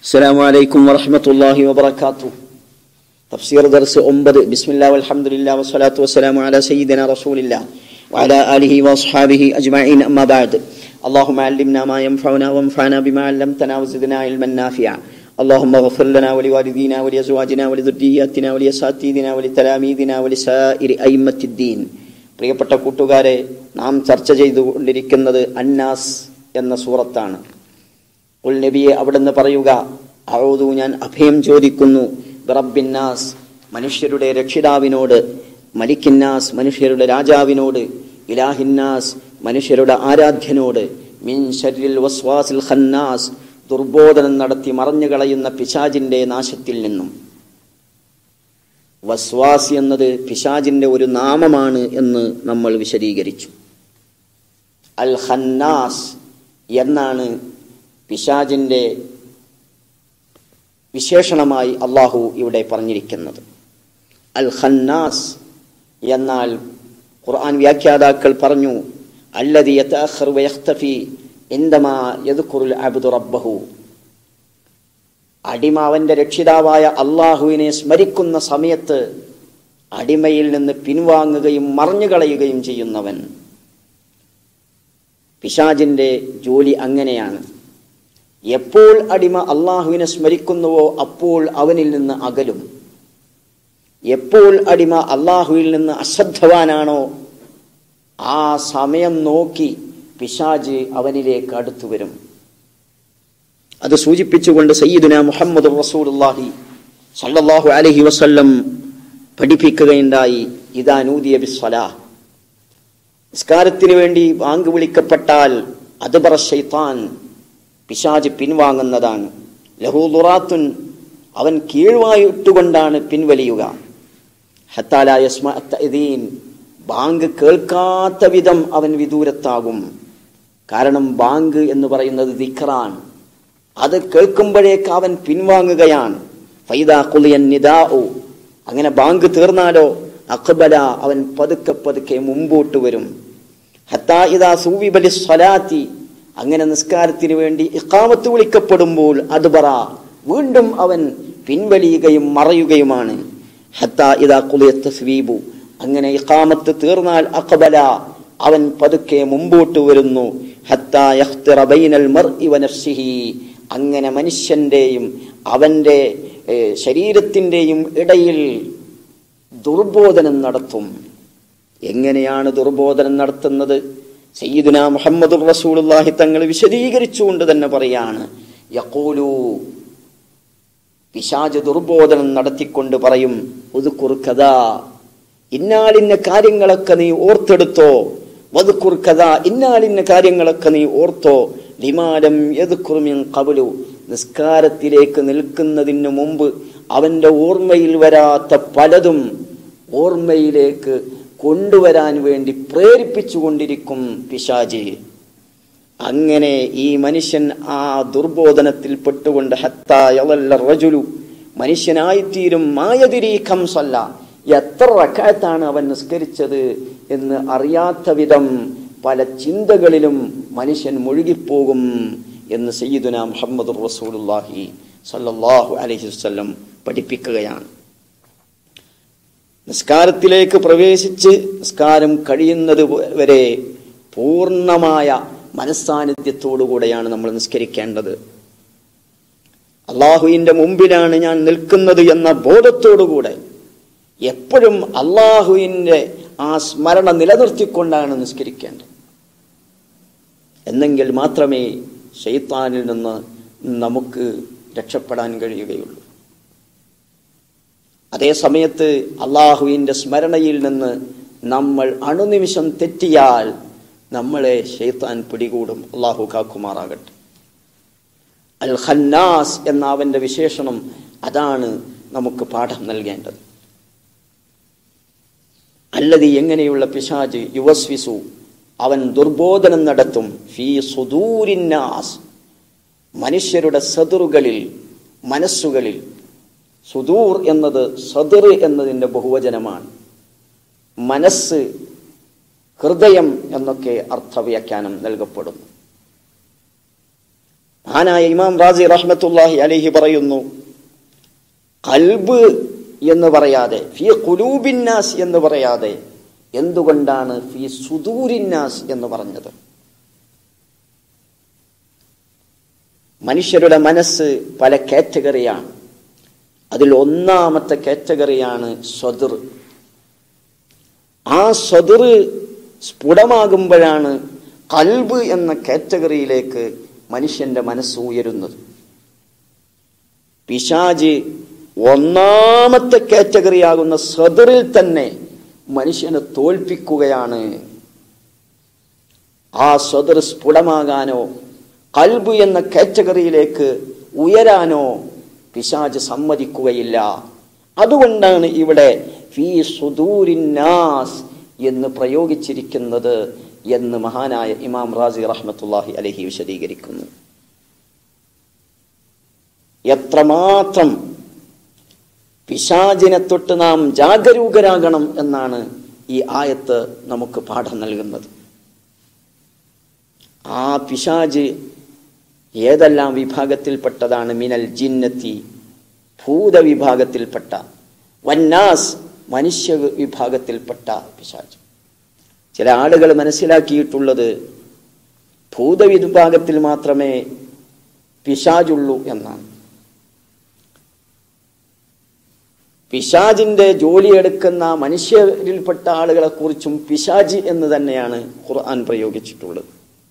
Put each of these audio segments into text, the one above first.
السلام عليكم ورحمة الله وبركاته تفسير درس أنبد بسم الله والحمد لله والصلاة والسلام على سيدنا رسول الله وعلى آله وأصحابه أجمعين أما بعد اللهم علمنا ما ينفعنا وانفعنا بما علمتنا وزدنا علما نافعا اللهم اغفر لنا ولوالدينا ولأزواجنا ولذرياتنا ولأساتذتنا ولتلاميذنا ولسائر أئمة الدين പ്രിയപ്പെട്ട കൂട്ടുകാരെ നാം ചർച്ച ചെയ്തുകൊണ്ടിരിക്കുന്നത് അന്നാസ് എന്ന സൂറത്താണ് ഉൽ നബിയെ അവിടുന്ന് പറയുക അഴോതു ഞാൻ അഭയം ചോദിക്കുന്നു ബിറബിന്നാസ് മനുഷ്യരുടെ രക്ഷിതാവിനോട് മലിക്കിന്നാസ് മനുഷ്യരുടെ രാജാവിനോട് ഇലാഹിന്നാസ് മനുഷ്യരുടെ ആരാധ്യനോട് മിൻ ഷരിൽ വസ്വാസിൽ ഖന്നാസ് ദുർബോധനം നടത്തി മറഞ്ഞു കളയുന്ന പിശാജിന്റെ നാശത്തിൽ നിന്നും വസ്വാസ് എന്നത് പിശാജിന്റെ ഒരു നാമമാണ് എന്ന് നമ്മൾ വിശദീകരിച്ചു അൽ ഖന്നാസ് എന്നാണ് പിശാജിന്റെ വിശേഷണമായി അള്ളാഹു ഇവിടെ പറഞ്ഞിരിക്കുന്നത് അൽ ഖന്നാസ് എന്നാൽ ഖുർആൻ വ്യാഖ്യാതാക്കൾ പറഞ്ഞു അല്ലതി യതഅഖർ വയഖ്തഫി ഇൻദമാ യദ്കുറുൽ അബ്ദു റബ്ബഹു അടിമ അവന്റെ രക്ഷിതാവായ അള്ളാഹുവിനെ സ്മരിക്കുന്ന സമയത്ത് അടിമയിൽ നിന്ന് പിൻവാങ്ങുകയും മറഞ്ഞുകളയുകയും ചെയ്യുന്നവൻ പിശാജിന്റെ ജോലി അങ്ങനെയാണ് എപ്പോൾ അടിമ അള്ളാഹുവിനെ സ്മരിക്കുന്നുവോ അപ്പോൾ അവനിൽ നിന്ന് അകലും എപ്പോൾ അടിമ അള്ളാഹുവിൽ നിന്ന് അശ്രദ്ധവാനാണോ ആ സമയം നോക്കി പിശാജ് അവനിലേക്ക് അടുത്തു വരും അത് സൂചിപ്പിച്ചുകൊണ്ട് സയ്യിദുന മുഹമ്മദ് റസൂലുള്ളാഹി സല്ലല്ലാഹു അലൈഹി വസല്ലം പഠിപ്പിക്കുകയുണ്ടായി ഇതാ നൂദിയ ബിസ്വലാ നിസ്കാരത്തിന് വേണ്ടി ബാങ്ക് വിളിക്കപ്പെട്ടാൽ അത് പറ ഷെയ്ത്താൻ പിശാജ് പിൻവാങ്ങുന്നതാണ് ലഹൂലുറാത്തുൻ അവൻ കീഴ്വായിട്ടുകൊണ്ടാണ് പിൻവലിയുക ഹത്താലായസ്മീൻ ബാങ്ക് കേൾക്കാത്ത വിധം അവൻ വിദൂരത്താകും കാരണം ബാങ്ക് എന്ന് പറയുന്നത് ദിഖറാൻ അത് കേൾക്കുമ്പോഴേക്ക് അവൻ പിൻവാങ്ങുകയാണ് ഫൈദാ കുലിയൻ നിദാഉ അങ്ങനെ ബാങ്ക് തീർന്നാലോ അക്ബല അവൻ പതുക്കെ പതുക്കെ മുമ്പോട്ട് വരും ഹത്താ ഇതാ സൂവിബലി സ്വലാത്തി അങ്ങനെ നിസ്കാരത്തിന് വേണ്ടി ഇക്കാമത്ത് വിളിക്കപ്പെടുമ്പോൾ അത് പറ വീണ്ടും അവൻ പിൻവലിയുകയും മറയുകയുമാണ് ഹത്താ ഇതാ കുളിയത്ത് സ്വീബു അങ്ങനെ ഇക്കാമത്ത് തീർന്നാൽ അക്ബല അവൻ പതുക്കെ മുമ്പോട്ട് വരുന്നു ഹത്താ യഖ്തിറ ബൈനൽ മർഇ വനഫ്സിഹി അങ്ങനെ മനുഷ്യന്റെയും അവന്റെ ശരീരത്തിന്റെയും ഇടയിൽ ദുർബോധനം നടത്തും എങ്ങനെയാണ് ദുർബോധനം നടത്തുന്നത് സയ്യിദുന മുഹമ്മദ് റസൂലുള്ളാഹി തങ്ങൾ വിശദീകരിച്ചുകൊണ്ട് തന്നെ പറയാണ് യഖൂലു പിശാജ് ദുർബോധനം നടത്തിക്കൊണ്ട് പറയും ഉദുക്കുർ കഥ ഇന്നാലിന്ന കാര്യങ്ങളൊക്കെ നീ ഓർത്തെടുത്തോ വതുക്കുർ കഥ ഇന്നാലിന്ന കാര്യങ്ങളൊക്കെ നീ ഓർത്തോ ലിമാലം യതുക്കുറുമിൻ കബലു നിസ്കാരത്തിലേക്ക് നിൽക്കുന്നതിന് മുമ്പ് അവന്റെ ഓർമ്മയിൽ വരാത്ത പലതും ഓർമ്മയിലേക്ക് കൊണ്ടുവരാൻ വേണ്ടി പ്രേരിപ്പിച്ചുകൊണ്ടിരിക്കും പിശാജി അങ്ങനെ ഈ മനുഷ്യൻ ആ ദുർബോധനത്തിൽ പെട്ടുകൊണ്ട് ഹത്തായവല്ല റജുലു മനുഷ്യനായിത്തീരും മായതിരി ഖംസല്ല എത്ര റക്കായത്താണ് അവൻ നിസ്കരിച്ചത് എന്ന് അറിയാത്ത വിധം പല ചിന്തകളിലും മനുഷ്യൻ മുഴുകിപ്പോകും എന്ന് സയ്യിദുന മുഹമ്മദ് റസൂലുല്ലാഹി സല്ലല്ലാഹു അലൈഹി വസല്ലം പഠിപ്പിക്കുകയാണ് നിസ്കാരത്തിലേക്ക് പ്രവേശിച്ച് നിസ്കാരം കഴിയുന്നത് വരെ പൂർണ്ണമായ മനസ്സാന്നിധ്യത്തോടുകൂടെയാണ് നമ്മൾ നിസ്കരിക്കേണ്ടത് അള്ളാഹുവിൻ്റെ മുമ്പിലാണ് ഞാൻ നിൽക്കുന്നത് എന്ന ബോധത്തോടുകൂടെ എപ്പോഴും അള്ളാഹുവിൻ്റെ ആ സ്മരണ നിലനിർത്തിക്കൊണ്ടാണ് നിസ്കരിക്കേണ്ടത് എന്നെങ്കിൽ മാത്രമേ ഷെയ്ത്താനിൽ നിന്ന് നമുക്ക് രക്ഷപ്പെടാൻ കഴിയുകയുള്ളൂ അതേ സമയത്ത് അള്ളാഹുവിൻ്റെ സ്മരണയിൽ നിന്ന് നമ്മൾ അണുനിമിഷം തെറ്റിയാൽ നമ്മളെ ഷെയ്ത്താൻ പിടികൂടും അള്ളാഹു കാക്കുമാറാകട്ടെ അൽ ഖന്നാസ് എന്ന അവൻ്റെ വിശേഷണം അതാണ് നമുക്ക് പാഠം നൽകേണ്ടത് അല്ലതി എങ്ങനെയുള്ള പിശാജ് യുവസ്വിസു അവൻ ദുർബോധനം നടത്തും ഫീ സുദൂരിന്നാസ് മനുഷ്യരുടെ സദുറുകളിൽ മനസ്സുകളിൽ സുദൂർ എന്നത് സദർ എന്നതിൻ്റെ ബഹുവചനമാണ് മനസ്സ് ഹൃദയം എന്നൊക്കെ അർത്ഥവ്യാഖ്യാനം നൽകപ്പെടുന്നു ആനായ ഇമാം റാസി റഹ്മത്തുല്ലാഹി അലൈഹി പറയുന്നു കൽബ് എന്ന് പറയാതെ ഫി കുലൂബിന്നാസ് എന്ന് പറയാതെ എന്തുകൊണ്ടാണ് ഫി സുദൂരിന്നാസ് എന്ന് പറഞ്ഞത് മനുഷ്യരുടെ മനസ്സ് പല കാറ്റഗറിയാണ് അതിൽ ഒന്നാമത്തെ കാറ്റഗറിയാണ് സ്വതിർ ആ സ്വതിർ സ്ഫുടമാകുമ്പോഴാണ് കൽബ് എന്ന കാറ്റഗറിയിലേക്ക് മനുഷ്യന്റെ മനസ്സ് ഉയരുന്നത് പിശാജ് ഒന്നാമത്തെ കാറ്റഗറിയാകുന്ന സദറിൽ തന്നെ മനുഷ്യനെ തോൽപ്പിക്കുകയാണ് ആ സ്വതർ സ്ഫുടമാകാനോ കൽബ് എന്ന കാറ്റഗറിയിലേക്ക് ഉയരാനോ പിശാജ് സമ്മതിക്കുകയില്ല അതുകൊണ്ടാണ് ഇവിടെ ഫീ സുദൂരിന്നാസ് എന്ന് പ്രയോഗിച്ചിരിക്കുന്നത് എന്ന് മഹാനായ ഇമാം റാസി റഹ്മത്തുല്ലാഹി അലഹി വിശദീകരിക്കുന്നു എത്രമാത്രം പിശാചിനെ തൊട്ട് നാം ജാഗരൂകരാകണം എന്നാണ് ഈ ആയത്ത് നമുക്ക് പാഠം നൽകുന്നത് ആ പിശാജ് ഏതെല്ലാം വിഭാഗത്തിൽപ്പെട്ടതാണ് മിനൽ ജിന്നത്തി ഭൂത വിഭാഗത്തിൽപ്പെട്ട വന്നാസ് മനുഷ്യ വിഭാഗത്തിൽപ്പെട്ട പിശാജ് ചില ആളുകൾ മനസ്സിലാക്കിയിട്ടുള്ളത് ഭൂതവിഭാഗത്തിൽ മാത്രമേ പിശാജുള്ളൂ എന്നാണ് പിശാജിന്റെ ജോലിയെടുക്കുന്ന മനുഷ്യരിൽപ്പെട്ട ആളുകളെ കുറിച്ചും പിശാജി എന്ന് തന്നെയാണ് ഖുർആൻ പ്രയോഗിച്ചിട്ടുള്ളത്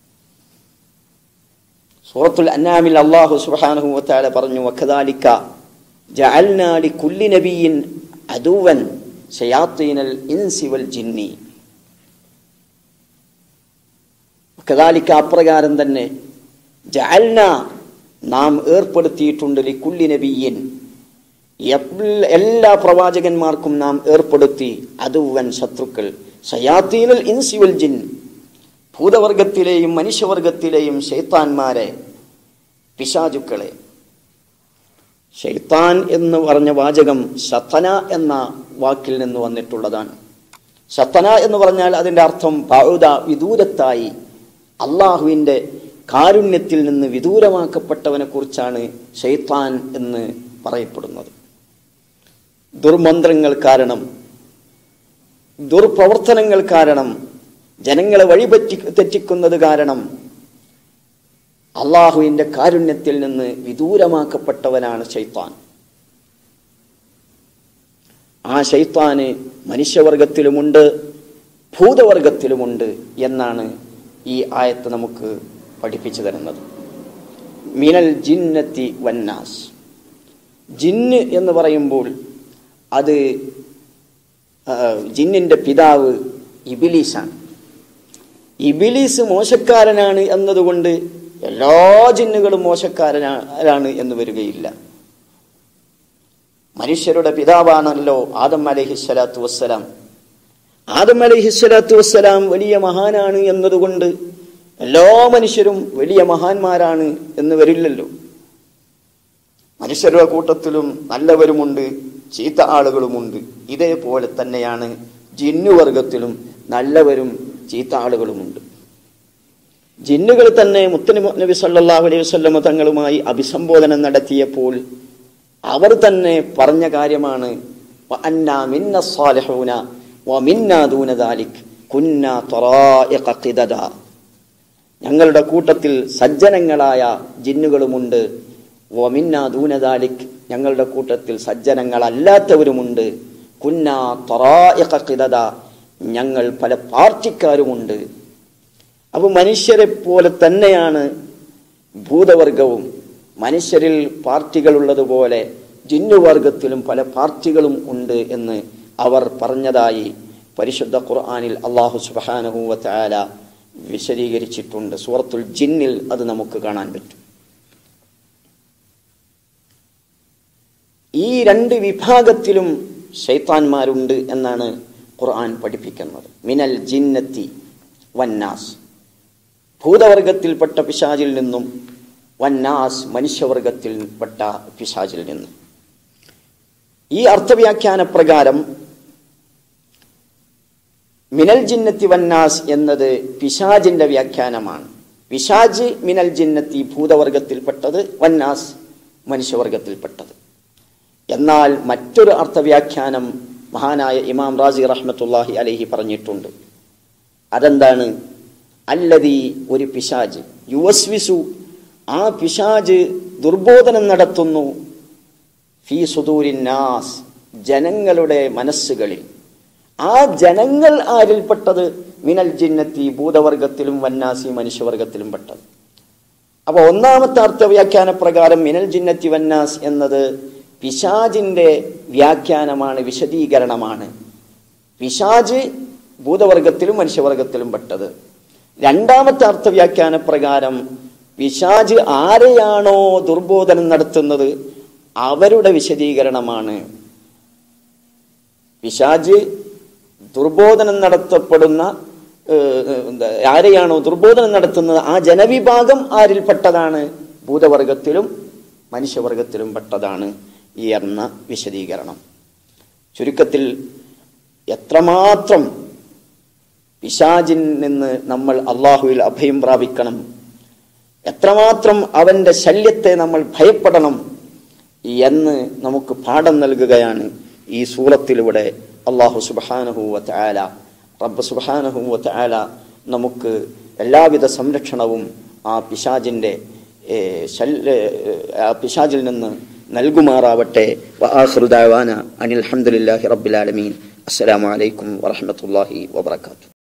സൂറത്തുൽ അന്നാമിൽ അള്ളാഹു സുബ്ഹാനഹു വതആല പറഞ്ഞു വഖദാലിക ജഅൽനാ ലികുല്ലി നബിയിൻ അദുവൻ ശയാത്തീനൽ ഇൻസി വൽ ജിന്നി വഖദാലിക അപ്രകാരം തന്നെ ജഅൽന നാം ഏർപ്പെടുത്തിയിട്ടുണ്ട് ലികുല്ലി നബിയിൻ എല്ലാ പ്രവാചകന്മാർക്കും നാം ഏർപ്പെടുത്തി അതുവൻ ശത്രുക്കൾ സയാത്തീനൽ ഇൻസിവൽ ജിൻ ഭൂതവർഗത്തിലെയും മനുഷ്യവർഗത്തിലെയും ഷെയ്ത്താന്മാരെ പിശാചുക്കളെ ഷെയ്ത്താൻ എന്ന് പറഞ്ഞ വാചകം ശത്തന എന്ന വാക്കിൽ നിന്ന് വന്നിട്ടുള്ളതാണ് ശത്തന എന്ന് പറഞ്ഞാൽ അതിൻ്റെ അർത്ഥം ബൗദ വിദൂരത്തായി അള്ളാഹുവിൻ്റെ കാരുണ്യത്തിൽ നിന്ന് വിദൂരമാക്കപ്പെട്ടവനെ കുറിച്ചാണ് ഷെയ്ത്താൻ എന്ന് പറയപ്പെടുന്നത് ദുർമന്ത്രങ്ങൾ കാരണം ദുർപ്രവർത്തനങ്ങൾ കാരണം ജനങ്ങളെ വഴിപറ്റി തെറ്റിക്കുന്നത് കാരണം അള്ളാഹുവിൻ്റെ കാരുണ്യത്തിൽ നിന്ന് വിദൂരമാക്കപ്പെട്ടവനാണ് ശൈത്താൻ ആ ശൈത്താന് മനുഷ്യവർഗത്തിലുമുണ്ട് ഭൂതവർഗത്തിലുമുണ്ട് എന്നാണ് ഈ ആയത്ത് നമുക്ക് പഠിപ്പിച്ചു തരുന്നത് മിനൽ ജിന്നത്തി വന്നാസ് ജിന്ന് എന്ന് പറയുമ്പോൾ അത് ജിന്നിൻ്റെ പിതാവ് ഇബിലീസാണ് ഇബിലീസ് മോശക്കാരനാണ് എന്നതുകൊണ്ട് എല്ലാ ജിന്നുകളും മോശക്കാരനാണ് എന്ന് വരികയില്ല മനുഷ്യരുടെ പിതാവാണല്ലോ ആദം അലഹിസ്വലാത്തു വസ്സലാം ആദം അലഹിസ്വലാത്തു വസ്സലാം വലിയ മഹാനാണ് എന്നതുകൊണ്ട് എല്ലാ മനുഷ്യരും വലിയ മഹാന്മാരാണ് എന്ന് വരില്ലല്ലോ മനുഷ്യരുടെ കൂട്ടത്തിലും നല്ലവരുമുണ്ട് ചീത്ത ആളുകളുമുണ്ട് ഇതേപോലെ തന്നെയാണ് ജിന്നുവർഗത്തിലും നല്ലവരും ചീത്ത ആളുകളുമുണ്ട് ജിന്നുകൾ തന്നെ മുത്തനബി നബി സല്ലല്ലാഹു അലൈഹി വസല്ലമ തങ്ങളുമായി അഭിസംബോധന നടത്തിയപ്പോൾ അവർ തന്നെ പറഞ്ഞ കാര്യമാണ് വഅന്നാ മിന്ന സ്സാലിഹൂന വമിന്നാ ദൂന ദാലിക് കുന്നാ തറായിഖ ഖിദദ ഞങ്ങളുടെ കൂട്ടത്തിൽ സജ്ജനങ്ങളായ ജിന്നുകളുമുണ്ട് വമിന്നാ ദൂന ദാലിക് ഞങ്ങളുടെ കൂട്ടത്തിൽ സജ്ജനങ്ങളല്ലാത്തവരുമുണ്ട് കുന്നാ തറായിഖ ഖിദദ ഞങ്ങൾ പല പാർട്ടിക്കാരുമുണ്ട് അപ്പോൾ മനുഷ്യരെ പോലെ തന്നെയാണ് ഭൂതവർഗവും മനുഷ്യരിൽ പാർട്ടികളുള്ളതുപോലെ ജിന്നുവർഗത്തിലും പല പാർട്ടികളും ഉണ്ട് എന്ന് അവർ പറഞ്ഞതായി പരിശുദ്ധ ഖുർആാനിൽ അള്ളാഹു സുബാനഹൂവത്തായ വിശദീകരിച്ചിട്ടുണ്ട് സൂറത്തുൽ ജിന്നിൽ അത് നമുക്ക് കാണാൻ പറ്റും ഈ രണ്ട് വിഭാഗത്തിലും ശൈത്താന്മാരുണ്ട് എന്നാണ് ഖുർആൻ പഠിപ്പിക്കുന്നത് മിനൽ ജിന്നത്തി വന്നാസ് ഭൂതവർഗത്തിൽപ്പെട്ട പിശാചിൽ നിന്നും വന്നാസ് മനുഷ്യവർഗത്തിൽപ്പെട്ട പിശാചിൽ നിന്നും ഈ അർത്ഥവ്യാഖ്യാന പ്രകാരം മിനൽ ജിന്നത്തി വന്നാസ് എന്നത് പിശാജിന്റെ വ്യാഖ്യാനമാണ് പിശാജ് മിനൽ ജിന്നത്തി ഭൂതവർഗത്തിൽപ്പെട്ടത് വന്നാസ് മനുഷ്യവർഗത്തിൽപ്പെട്ടത് എന്നാൽ മറ്റൊരു അർത്ഥവ്യാഖ്യാനം മഹാനായ ഇമാം റാസി റഹ്മത്തുല്ലാഹി അലഹി പറഞ്ഞിട്ടുണ്ട് അതെന്താണ് അല്ലതി ഒരു പിശാജ് യുവസ്വിസു ആ പിശാജ് ദുർബോധനം നടത്തുന്നു ഫീ സുദൂരിൻ നാസ് ജനങ്ങളുടെ മനസ്സുകളിൽ ആ ജനങ്ങൾ ആരിൽപ്പെട്ടത് മിനൽ ജിന്നത്തി ഭൂതവർഗത്തിലും വന്നാസി മനുഷ്യവർഗത്തിലും പെട്ടത് അപ്പോൾ ഒന്നാമത്തെ അർത്ഥവ്യാഖ്യാന പ്രകാരം മിനൽ ജിന്നത്തി വന്നാസ് എന്നത് പിശാജിന്റെ വ്യാഖ്യാനമാണ് വിശദീകരണമാണ് പിശാജ് ഭൂതവർഗത്തിലും മനുഷ്യവർഗത്തിലും പെട്ടത് രണ്ടാമത്തെ അർത്ഥവ്യാഖ്യാന പ്രകാരം പിശാജ് ആരെയാണോ ദുർബോധനം നടത്തുന്നത് അവരുടെ വിശദീകരണമാണ് പിശാജ് ദുർബോധനം നടത്തപ്പെടുന്ന ഏഹ്, എന്താ, ആരെയാണോ ദുർബോധനം നടത്തുന്നത് ആ ജനവിഭാഗം ആരിൽപ്പെട്ടതാണ് ഭൂതവർഗത്തിലും മനുഷ്യവർഗത്തിലും പെട്ടതാണ് ഈ എന്ന വിശദീകരണം ചുരുക്കത്തിൽ എത്രമാത്രം പിശാജിൽ നിന്ന് നമ്മൾ അള്ളാഹുവിൽ അഭയം പ്രാപിക്കണം എത്രമാത്രം അവന്റെ ശല്യത്തെ നമ്മൾ ഭയപ്പെടണം എന്ന് നമുക്ക് പാഠം നൽകുകയാണ് ഈ സൂറത്തിലൂടെ അള്ളാഹു സുബാനഹുവ ആല റബ്ബ് സുബാനഹുവ ആല നമുക്ക് എല്ലാവിധ സംരക്ഷണവും ആ പിശാജിൻ്റെ ശല്യ ആ പിശാജിൽ നിന്ന് നൽകുമാറാവട്ടെ വആഖിറു ദഅവാന അനിൽ ഹംദുലില്ലാഹി റബ്ബിൽ ആലമീൻ അസ്സലാമു അലൈക്കും വറഹ്മത്തുള്ളാഹി വബറകാതുഹു